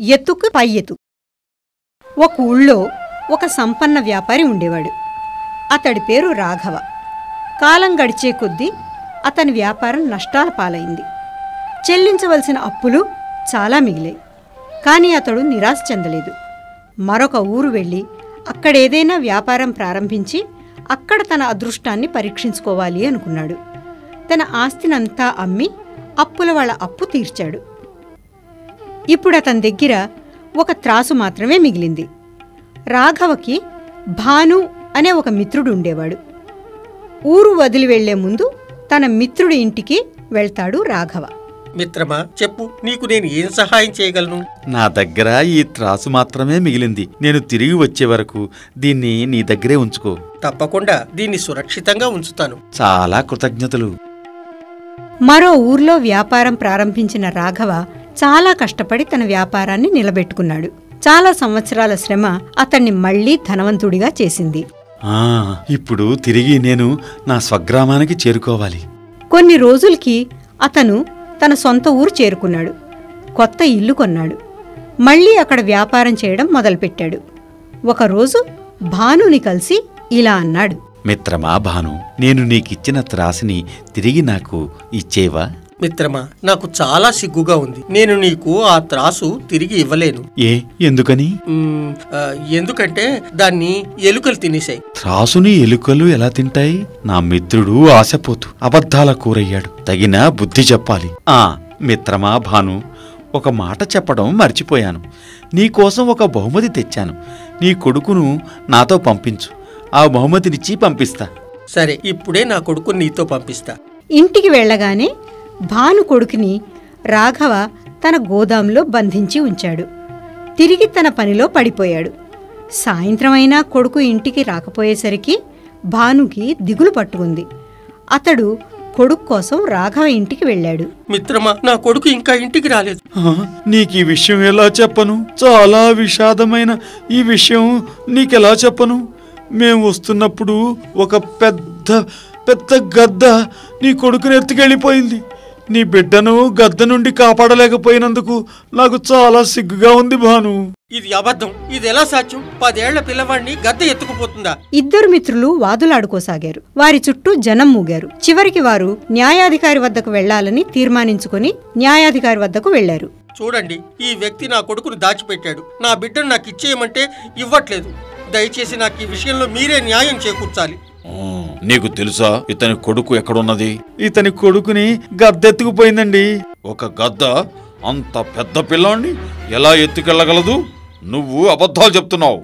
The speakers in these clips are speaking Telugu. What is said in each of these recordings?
ఎత్తుకు పై ఎత్తు ఒక ఊళ్ళో ఒక సంపన్న వ్యాపారి ఉండేవాడు అతడి పేరు రాఘవ కాలం గడిచే కొద్దీ అతని వ్యాపారం నష్టాల పాలైంది చెల్లించవలసిన అప్పులు చాలా మిగిలాయి కానీ అతడు నిరాశ చెందలేదు మరొక ఊరు వెళ్ళి అక్కడేదైనా వ్యాపారం ప్రారంభించి అక్కడ తన అదృష్టాన్ని పరీక్షించుకోవాలి అనుకున్నాడు తన ఆస్తినంతా అమ్మి అప్పుల వాళ్ళ అప్పు తీర్చాడు ఇప్పుడు అతని దగ్గర ఒక త్రాసు మాత్రమే మిగిలింది రాఘవకి భాను అనే ఒక మిత్రుడు ఉండేవాడు ఊరు వదిలి వెళ్లే ముందు తన మిత్రుడి ఇంటికి వెళ్తాడు రాఘవ మిత్రమా చెప్పు నీకు నేను ఏం సహాయం చేయగలను నా దగ్గర ఈ త్రాసు మాత్రమే మిగిలింది నేను తిరిగి వచ్చే వరకు దీన్ని నీ దగ్గరే ఉంచుకో తప్పకుండా దీన్ని సురక్షితంగా ఉంచుతాను చాలా కృతజ్ఞతలు మరో ఊర్లో వ్యాపారం ప్రారంభించిన రాఘవ చాలా కష్టపడి తన వ్యాపారాన్ని నిలబెట్టుకున్నాడు చాలా సంవత్సరాల శ్రమ అతన్ని మళ్లీ ధనవంతుడిగా చేసింది ఆ ఇప్పుడు తిరిగి నేను నా స్వగ్రామానికి చేరుకోవాలి కొన్ని రోజులకి అతను తన సొంత ఊరు చేరుకున్నాడు కొత్త ఇల్లు కొన్నాడు మళ్ళీ అక్కడ వ్యాపారం చేయడం మొదలుపెట్టాడు ఒకరోజు భానుని కలిసి ఇలా అన్నాడు మిత్రమా భాను నేను నీకిచ్చిన త్రాసిని తిరిగి నాకు ఇచ్చేవా మిత్రమా నాకు చాలా సిగ్గుగా ఉంది నేను నీకు ఆ త్రాసు తిరిగి ఇవ్వలేను ఏ ఎందుకని మ్మ్, ఆ, ఎందుకంటే దాన్ని ఎలుకలు తినేశాయి త్రాసుని ఎలుకలు ఎలా తింటాయి నా మిత్రుడు ఆశపోతు అబద్ధాల కూరయ్యాడు తగిన బుద్ధి చెప్పాలి ఆ మిత్రమా భాను ఒక మాట చెప్పడం మర్చిపోయాను నీకోసం ఒక బహుమతి తెచ్చాను నీ కొడుకును నాతో పంపించు ఆ బహుమతినిచ్చి పంపిస్తా సరే ఇప్పుడే నా కొడుకు నీతో పంపిస్తా ఇంటికి వెళ్ళగానే భాను కొడుకుని రాఘవ తన గోదాంలో బంధించి ఉంచాడు తిరిగి తన పనిలో పడిపోయాడు సాయంత్రమైనా కొడుకు ఇంటికి రాకపోయేసరికి భానుకి దిగులు పట్టుకుంది అతడు కొడుకు కోసం రాఘవ ఇంటికి వెళ్ళాడు మిత్రమా నా కొడుకు ఇంకా ఇంటికి రాలేదు ఆ, నీకు ఈ విషయం ఎలా చెప్పను చాలా విషాదమైన ఈ విషయం నీకెలా చెప్పను మేం వస్తున్నప్పుడు ఒక పెద్ద పెద్ద గద్ద నీ కొడుకుని ఎత్తుకెళ్ళిపోయింది నీ బిడ్డను గద్ద నుండి కాపాడలేకపోయినందుకు నాకు చాలా సిగ్గుగా ఉంది భాను ఇది అబద్ధం ఇది ఎలా సాధ్యం పదేళ్ల పిల్లవాడిని గద్ద ఎత్తుకుపోతుందా ఇద్దరు మిత్రులు వాదులాడుకోసాగారు వారి చుట్టూ జనం మూగారు చివరికి వారు న్యాయాధికారి వద్దకు వెళ్లాలని తీర్మానించుకుని న్యాయాధికారి వద్దకు వెళ్లారు చూడండి ఈ వ్యక్తి నా కొడుకును దాచిపెట్టాడు నా బిడ్డను నాకు ఇచ్చేయమంటే ఇవ్వట్లేదు దయచేసి నాకు ఈ విషయంలో మీరే న్యాయం చేకూర్చాలి నీకు తెలుసా ఇతని కొడుకు ఎక్కడున్నది ఇతని కొడుకుని గద్దెత్తుకుపోయిందండి ఒక గద్ద అంత పెద్ద పిల్లాన్ని ఎలా ఎత్తుకెళ్ళగలదు నువ్వు అబద్ధాలు చెప్తున్నావు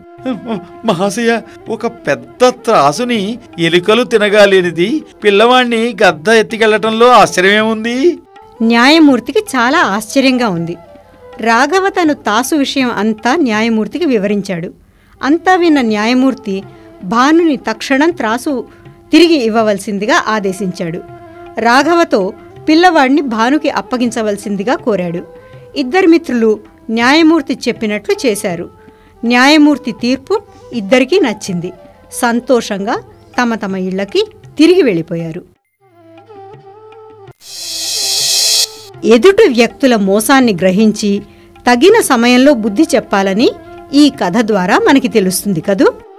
మహాశయ ఒక పెద్ద త్రాసుని ఎలుకలు తినగాలేనిది పిల్లవాణ్ణి గద్ద ఎత్తుకెళ్లటంలో ఆశ్చర్యమేముంది న్యాయమూర్తికి చాలా ఆశ్చర్యంగా ఉంది రాఘవ తను తాసు విషయం అంతా న్యాయమూర్తికి వివరించాడు అంతా విన్న న్యాయమూర్తి భానుని తక్షణం త్రాసు తిరిగి ఇవ్వవలసిందిగా ఆదేశించాడు రాఘవతో పిల్లవాడిని భానుకి అప్పగించవలసిందిగా కోరాడు ఇద్దరు మిత్రులు న్యాయమూర్తి చెప్పినట్లు చేశారు న్యాయమూర్తి తీర్పు ఇద్దరికీ నచ్చింది సంతోషంగా తమ తమ ఇళ్లకి తిరిగి వెళ్ళిపోయారు ఎదుటి వ్యక్తుల మోసాన్ని గ్రహించి తగిన సమయంలో బుద్ధి చెప్పాలని ఈ కథ ద్వారా మనకి తెలుస్తుంది కదూ